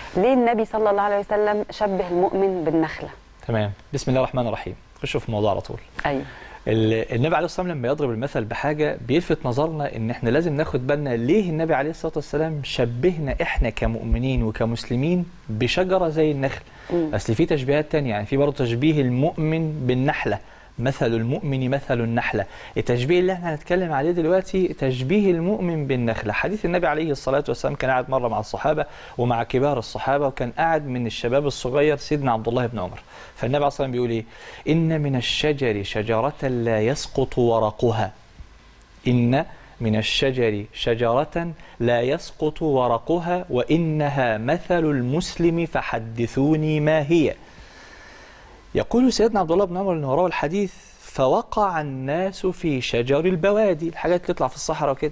ليه النبي صلى الله عليه وسلم شبه المؤمن بالنخله تمام بسم الله الرحمن الرحيم خشوا في الموضوع على طول ايوه ال- النبي عليه الصلاه والسلام لما يضرب المثل بحاجه بيلفت نظرنا ان احنا لازم ناخد بالنا ليه النبي عليه الصلاه والسلام شبهنا احنا كمؤمنين وكمسلمين بشجره زي النخل مم. اصل في تشبيهات تانية يعني في برضه تشبيه المؤمن بالنحله مثل المؤمن مثل النحله التشبيه اللي احنا هنتكلم عليه دلوقتي تشبيه المؤمن بالنخله حديث النبي عليه الصلاه والسلام كان قاعد مره مع الصحابه ومع كبار الصحابه وكان قاعد من الشباب الصغير سيدنا عبد الله بن عمر فالنبي عليه الصلاه والسلام بيقول ايه ان من الشجر شجره لا يسقط ورقها إن من الشجر شجرة لا يسقط ورقها وإنها مثل المسلم فحدثوني ما هي يقول سيدنا عبد الله بن عمر انه روى الحديث فوقع الناس في شجر البوادي الحاجات اللي تطلع في الصحراء كده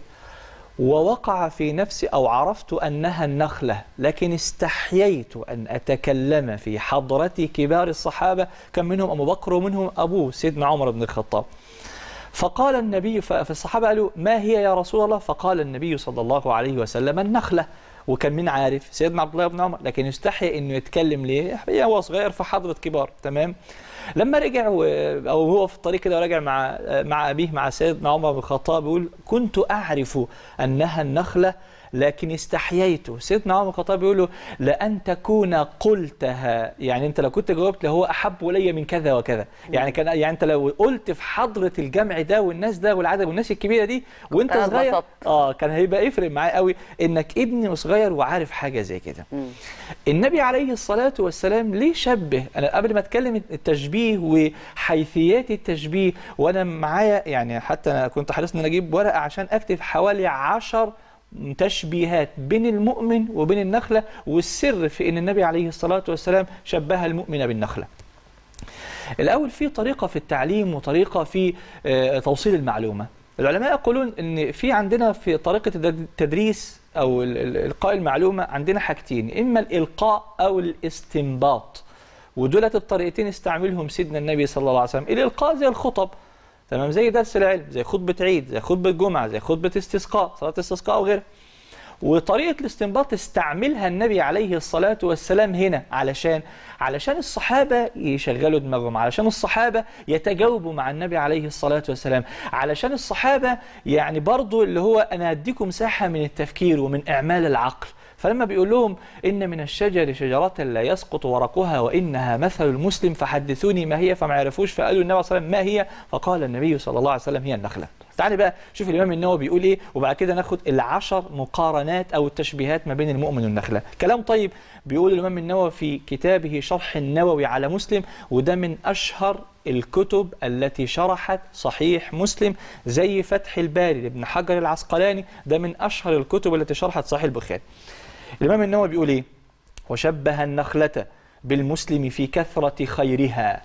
ووقع في نفسي او عرفت انها النخله لكن استحييت ان اتكلم في حضره كبار الصحابه كان منهم ابو بكر ومنهم ابوه سيدنا عمر بن الخطاب فقال النبي ف- فالصحابة قالوا ما هي يا رسول الله فقال النبي صلى الله عليه وسلم النخلة وكان مين عارف سيدنا عبد الله بن عمر لكن يستحي انه يتكلم ليه هو صغير في حضرة كبار تمام لما رجع و... او هو في الطريق كده وراجع مع مع ابيه مع سيدنا عمر بن الخطاب بيقول كنت اعرف انها النخله لكن استحييت سيدنا عمر بن الخطاب بيقول له لان تكون قلتها يعني انت لو كنت جاوبت هو احب الي من كذا وكذا يعني كان يعني انت لو قلت في حضره الجمع ده والناس ده والعدد والناس الكبيره دي وانت أنا صغير اتبسطت. اه كان هيبقى يفرق معايا قوي انك ابني وصغير وعارف حاجه زي كده مم. النبي عليه الصلاة والسلام ليه شبه أنا قبل ما أتكلم التشبيه وحيثيات التشبيه وأنا معايا يعني حتى أنا كنت حريص إن أنا أجيب ورقة عشان أكتب حوالي عشر تشبيهات بين المؤمن وبين النخلة والسر في أن النبي عليه الصلاة والسلام شبه المؤمن بالنخلة الأول في طريقة في التعليم وطريقة في آه، توصيل المعلومة العلماء يقولون ان في عندنا في طريقة التدريس او ال- ال- القاء المعلومة عندنا حاجتين اما الالقاء او الاستنباط ودولت الطريقتين استعملهم سيدنا النبي صلى الله عليه وسلم الالقاء زي الخطب تمام زي درس العلم زي خطبة عيد زي خطبة جمعة زي خطبة استسقاء صلاة استسقاء او غيرها وطريقة الاستنباط استعملها النبي عليه الصلاة والسلام هنا علشان علشان الصحابة يشغلوا دماغهم علشان الصحابة يتجاوبوا مع النبي عليه الصلاة والسلام علشان الصحابة يعني برضو اللي هو أنا أديكم مساحة من التفكير ومن إعمال العقل فلما بيقول لهم إن من الشجر شجرة لا يسقط ورقها وإنها مثل المسلم فحدثوني ما هي فما عرفوش فقالوا النبي صلى الله عليه وسلم ما هي فقال النبي صلى الله عليه وسلم هي النخلة تعالي بقى شوف الإمام النووي بيقول إيه وبعد كده ناخد العشر مقارنات أو التشبيهات ما بين المؤمن والنخلة كلام طيب بيقول الإمام النووي في كتابه شرح النووي على مسلم وده من أشهر الكتب التي شرحت صحيح مسلم زي فتح الباري لابن حجر العسقلاني ده من أشهر الكتب التي شرحت صحيح البخاري الإمام النووي بيقول إيه وشبه النخلة بالمسلم في كثرة خيرها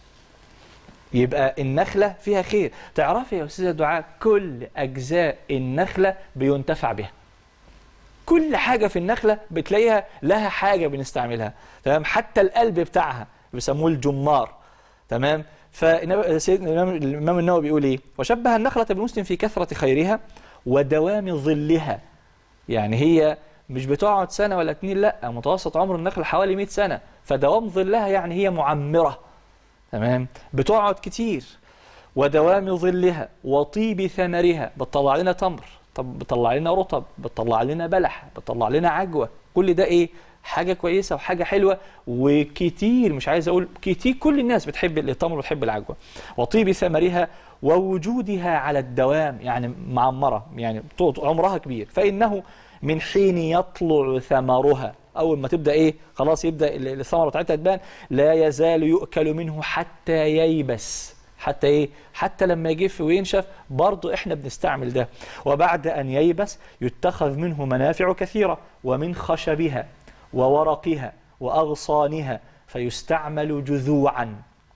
يبقى النخلة فيها خير تعرفي يا أستاذة دعاء كل أجزاء النخلة بينتفع بها كل حاجة في النخلة بتلاقيها لها حاجة بنستعملها تمام حتى القلب بتاعها بيسموه الجمار تمام فسيدنا الإمام الإمام النووي بيقول إيه وشبه النخلة بالمسلم في كثرة خيرها ودوام ظلها يعني هي مش بتقعد سنة ولا اتنين لا متوسط عمر النخلة حوالي 100 سنة فدوام ظلها يعني هي معمرة تمام بتقعد كتير ودوام ظلها وطيب ثمرها بتطلع لنا تمر طب بتطلع لنا رطب بتطلع لنا بلح بتطلع لنا عجوة كل ده ايه حاجة كويسة وحاجة حلوة وكتير مش عايز اقول كتير كل الناس بتحب التمر وتحب العجوة وطيب ثمرها ووجودها على الدوام يعني معمرة يعني طول- عمرها كبير فإنه من حين يطلع ثمرها اول ما تبدا ايه خلاص يبدا ال- الثمره بتاعتها تبان لا يزال يؤكل منه حتى ييبس حتى ايه حتى لما يجف وينشف برضه احنا بنستعمل ده وبعد ان ييبس يتخذ منه منافع كثيره ومن خشبها وورقها واغصانها فيستعمل جذوعا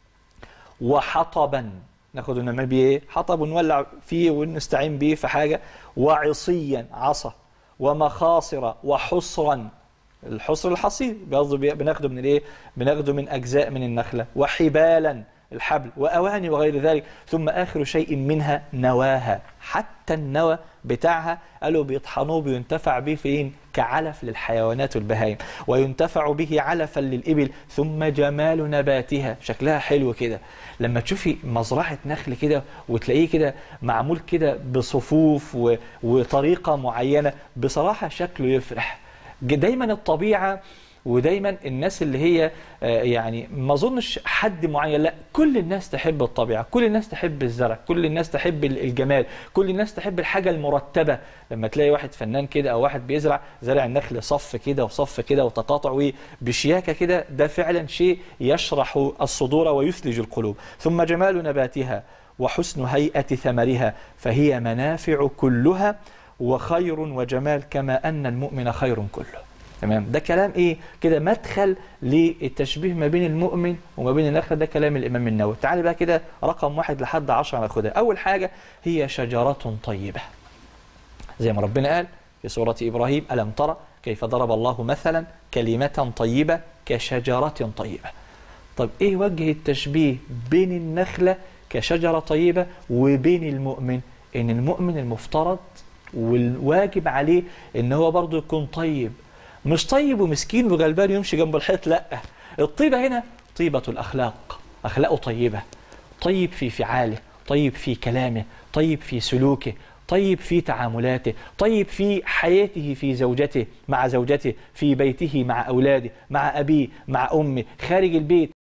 وحطبا ناخد نعمل بيه ايه حطب ونولع فيه ونستعين بيه في حاجه وعصيا عصا ومخاصر وحصرا الحصر الحصير برضه بي- بناخده من الايه بناخده من اجزاء من النخله وحبالا الحبل وأواني وغير ذلك ثم آخر شيء منها نواها حتى النوى بتاعها قالوا بيطحنوه بينتفع به فين كعلف للحيوانات والبهائم وينتفع به علفا للإبل ثم جمال نباتها شكلها حلو كده لما تشوفي مزرعة نخل كده وتلاقيه كده معمول كده بصفوف و... وطريقة معينة بصراحة شكله يفرح دايما الطبيعة ودايما الناس اللي هي آه، يعني ما اظنش حد معين لا كل الناس تحب الطبيعه كل الناس تحب الزرع كل الناس تحب ال- الجمال كل الناس تحب الحاجه المرتبه لما تلاقي واحد فنان كده او واحد بيزرع زرع النخل صف كده وصف كده وتقاطع وبشياكه كده ده فعلا شيء يشرح الصدور ويثلج القلوب ثم جمال نباتها وحسن هيئه ثمرها فهي منافع كلها وخير وجمال كما ان المؤمن خير كله تمام ده كلام ايه كده مدخل للتشبيه ما بين المؤمن وما بين النخله ده كلام الامام النووي تعالى بقى كده رقم واحد لحد عشرة ناخدها اول حاجه هي شجره طيبه زي ما ربنا قال في سوره ابراهيم الم ترى كيف ضرب الله مثلا كلمه طيبه كشجره طيبه طب ايه وجه التشبيه بين النخله كشجره طيبه وبين المؤمن ان المؤمن المفترض والواجب عليه ان هو برضه يكون طيب مش طيب ومسكين وغلبان يمشي جنب الحيط لا الطيبه هنا طيبه الاخلاق اخلاقه طيبه طيب في فعاله طيب في كلامه طيب في سلوكه طيب في تعاملاته طيب في حياته في زوجته مع زوجته في بيته مع اولاده مع ابيه مع امه خارج البيت